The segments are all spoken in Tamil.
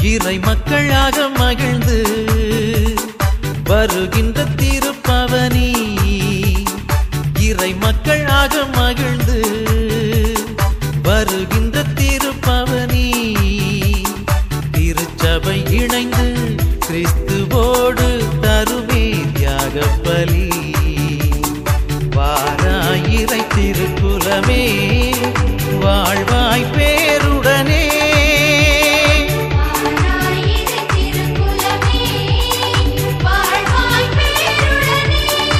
இறை மக்களாக மகிழ்ந்து வருகின்ற திருப்பவனி இறை மக்களாக மகிழ்ந்து வருகின்ற திருப்பவனி திருச்சபை இணைந்து கிறிஸ்துவோடு தருமே தியாக பலி வாராயிரை திருக்குலமே வாழ்வாய் பேருடனே ஆராயிரு திருக்குலமே வாழ்வாய் பேருடனே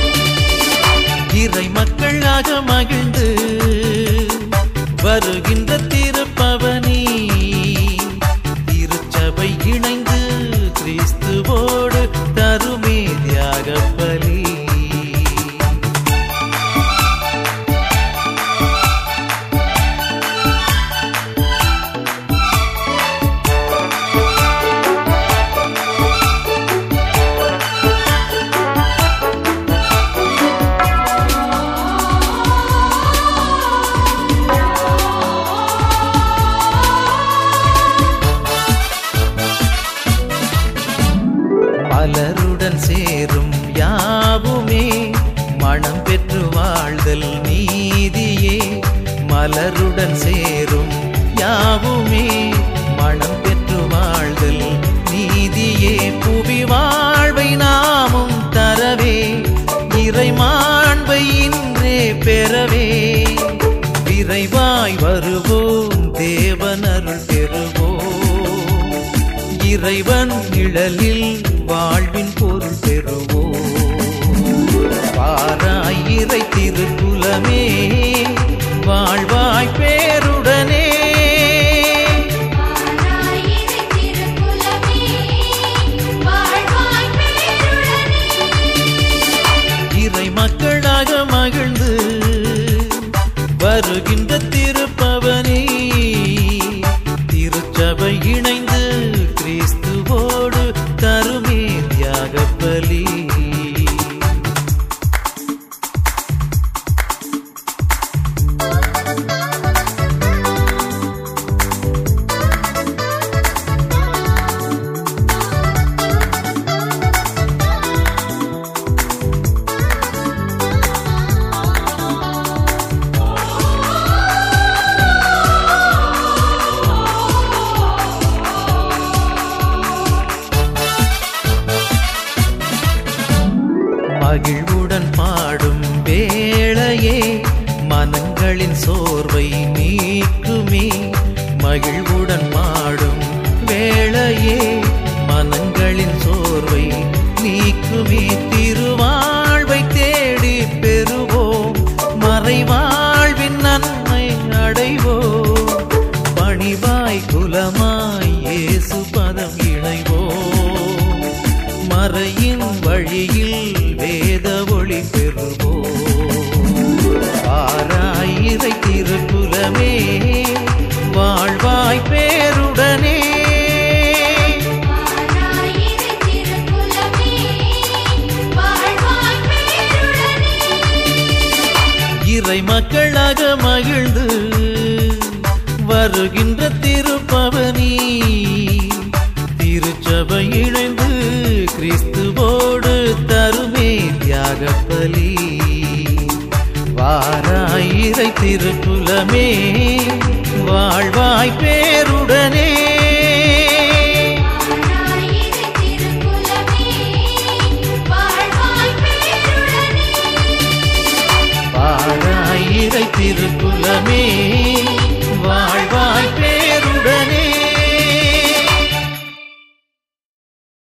இறை மக்களாக மகிழ்ந்து வருகின்ற திருப்பவனி திருச்சபை இணைந்து கிறிஸ்துவோடு தருமே தியாக பலி பலருடன் சேரும் யாவுமே மனம் பெற்று வாழ்தல் நீதியே மலருடன் சேரும் யாவுமே மனம் பெற்று வாழ்தல் நீதியே புவி வாழ்வை நாமும் தரவே இறை மாண்பை இன்றே பெறவே விரைவாய் வருவோம் தேவனருள் பெறுவோம் இறைவன் நிழலில் வாழ்வின் பொருள் பெறுவோம் பாராய் இறை திருக்குலமே வாழ்வாய் பேருடனே ஆராயிரு திருக்குலமே வாழ்வாய் பேருடனே இறை மக்களாக மகிழ்ந்து வருகின்ற திருப்பவனி திருச்சபை இணைந்து கிறிஸ்துவோடு தருமே தியாக பலி மகிழ்வுடன் பாடும் வேளையே மனங்களின் சோர்வை நீக்குமே மகிழ்வுடன் பாடும் வேளையே மனங்களின் சோர்வை நீக்குமே திருவாழ்வை தேடி பெறுவோம் மறைவாழ்வின் நன்மை அடைவோம் பணிவாய் குலமாய் இயேசு பதம் இணைவோம் மறையின் வழியில் வேத ஒளி பெறுவோம் ஆராயிரை திருக்குலமே வாழ்வாய் பேருடனே ஆராயிரு திருக்குலமே வாழ்வாய் பேருடனே இறை மக்களாக மகிழ்ந்து வருகின்ற திருப்பவனி திருச்சபை இணைந்து கிறிஸ்துவோடு தருமே தியாக பலி வாராயிரை திருக்குலமே வாழ்வாய் பேருடனே